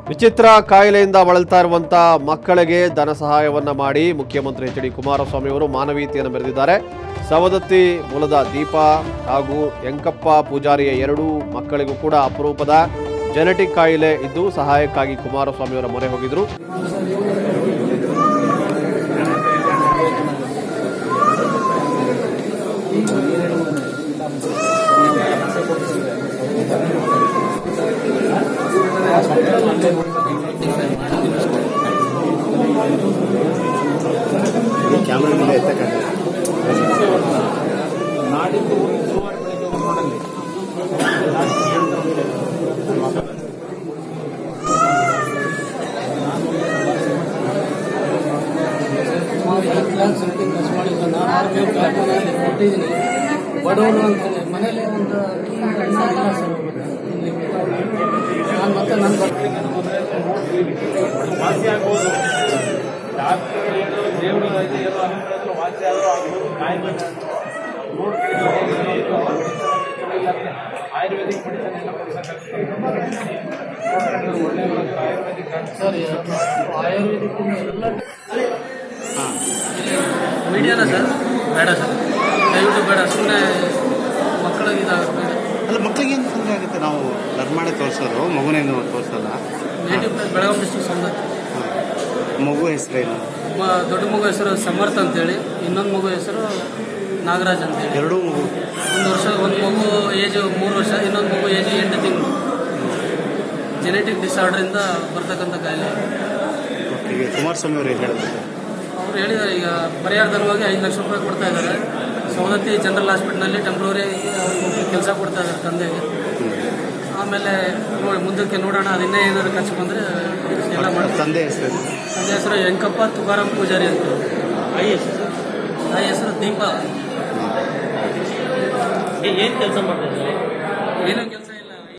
ವಿಚಿತ್ರ ಕಾಯಿಲೆಯಿಂದ ಬಳಲ್ತಾ ಇರುವಂತ ಮಕ್ಕಳಿಗೆ ಧನ ಸಹಾಯವನ್ನ ಮಾಡಿ ಮುಖ್ಯಮಂತ್ರಿ ಎಚ್ ಡಿ ಕುಮಾರಸ್ವಾಮಿ ಅವರು ಮಾನವೀಯತೆಯನ್ನು ಮೆರೆದಿದ್ದಾರೆ ಸವದತ್ತಿ ಮೂಲದ ದೀಪ ಹಾಗೂ ಯಂಕಪ್ಪ ಪೂಜಾರಿಯ ಎರಡೂ ಮಕ್ಕಳಿಗೂ ಕೂಡ ಅಪರೂಪದ ಜೆನೆಟಿಕ್ ಕಾಯಿಲೆ ಇದ್ದು ಸಹಾಯಕ್ಕಾಗಿ ಕುಮಾರಸ್ವಾಮಿ ಅವರ ಮೊರೆ ಹೋಗಿದ್ರು ಕ್ಯಾಮ್ರಾ ಮೇಲೆ ಎತ್ತಕ್ಕಾಗಲ್ಲ ಕೊಟ್ಟಿದ್ದೀನಿ ಬಡವನು ಅಂತಾನೆ ಮನೇಲಿ ಒಂದು ಇಲ್ಲ ಸರ್ ಇಲ್ಲಿ ನಾನು ಮತ್ತೆ ನನ್ನ ವಾಸಿ ಆಗ್ಬೋದು ಡಾಕ್ಟರ್ ಏನು ದೇವರು ಇದು ಏನೋ ಅನುಗ್ರಹದಲ್ಲಿ ವಾಸಿ ಆದರೂ ಆಗ್ಬೋದು ಕಾಯಿಲೆ ನೋಡ್ಕೊಂಡು ಆಯುರ್ವೇದಿಕ್ ಮೆಡಿಸಿನ್ ಎಲ್ಲ ಕೊಡ್ಸಕ್ಕಾಗ್ತದೆ ಒಳ್ಳೆ ಆಯುರ್ವೇದಿಕ್ ಸರ್ ಆಯುರ್ವೇದಿಕ್ ಎಲ್ಲ ಮೀಡಿಯಾನ ಸರ್ ಬೇಡ ಸರ್ ದಯವಿಟ್ಟು ಬೇಡ ಸುಮ್ಮನೆ ಮಕ್ಕಳಿಗೆ ಇದಾಗುತ್ತೆ ಅಲ್ಲ ಮಕ್ಕಳಿಗೆ ಏನು ತೊಂದರೆ ಆಗುತ್ತೆ ನಾವು ಧರ್ಮಾಡೆ ತೋರಿಸೋದು ಮಗುನೇನು ತೋರಿಸಲ್ಲ ನೇಟಿವ್ ಪ್ಲೇಸ್ ಬೆಳಗಾವಿ ಡಿಸ್ಟ್ರಿಕ್ಟ್ ಸಂಗತಿ ಮಗು ಹೆಸರೇನು ಮ- ದೊಡ್ಡ ಮಗು ಹೆಸರು ಸಮರ್ಥ ಅಂತೇಳಿ ಇನ್ನೊಂದು ಮಗು ಹೆಸರು ನಾಗರಾಜ್ ಅಂತೇಳಿ ಎರಡೂ ಮಗು ಒಂದು ವರ್ಷ ಒಂದು ಮಗು ಏಜ್ ಮೂರು ವರ್ಷ ಇನ್ನೊಂದು ಮಗು ಏಜ್ ಎಂಟು ತಿಂಗಳು ಜೆನೆಟಿಕ್ ಡಿಸಾರ್ಡರಿಂದ ಬರ್ತಕ್ಕಂಥ ಕಾಯಿಲೆ ಈಗ ಕುಮಾರಸ್ವಾಮಿ ಅವರು ಏನು ಹೇಳಿದ್ರು ಅವ್ರು ಹೇಳಿದ್ದಾರೆ ಈಗ ಪರಿಹಾರಧನವಾಗಿ ಐದು ಲಕ್ಷ ರೂಪಾಯಿ ಕೊಡ್ತಾ ಇದ್ದಾರೆ ಸವದತ್ತಿ ಜನರಲ್ ಹಾಸ್ಪಿಟ್ಲಲ್ಲಿ ಟೆಂಪ್ರವರಿ ಕೆಲಸ ಕೊಡ್ತಾ ಇದ್ದಾರೆ ತಂದೆಗೆ ಆಮೇಲೆ ನೋಡಿ ಮುಂದಕ್ಕೆ ನೋಡೋಣ ಅದನ್ನೇ ಏನಾದ್ರು ಖರ್ಚು ಬಂದರೆ ಎಲ್ಲ ಮಾಡ್ತಾರೆ ತಂದೆ ಹೆಸರೇನು ತಂದೆ ಹೆಸರು ವೆಂಕಪ್ಪ ತುಕಾರಾಮ್ ಪೂಜಾರಿ ಅಂತ ಐ ಹೆಸರು ತಾಯಿ ಹೆಸರು ದೀಪ ಏನು ಕೆಲಸ ಮಾಡ್ತಾರೆ ಏನೋ ಕೆಲಸ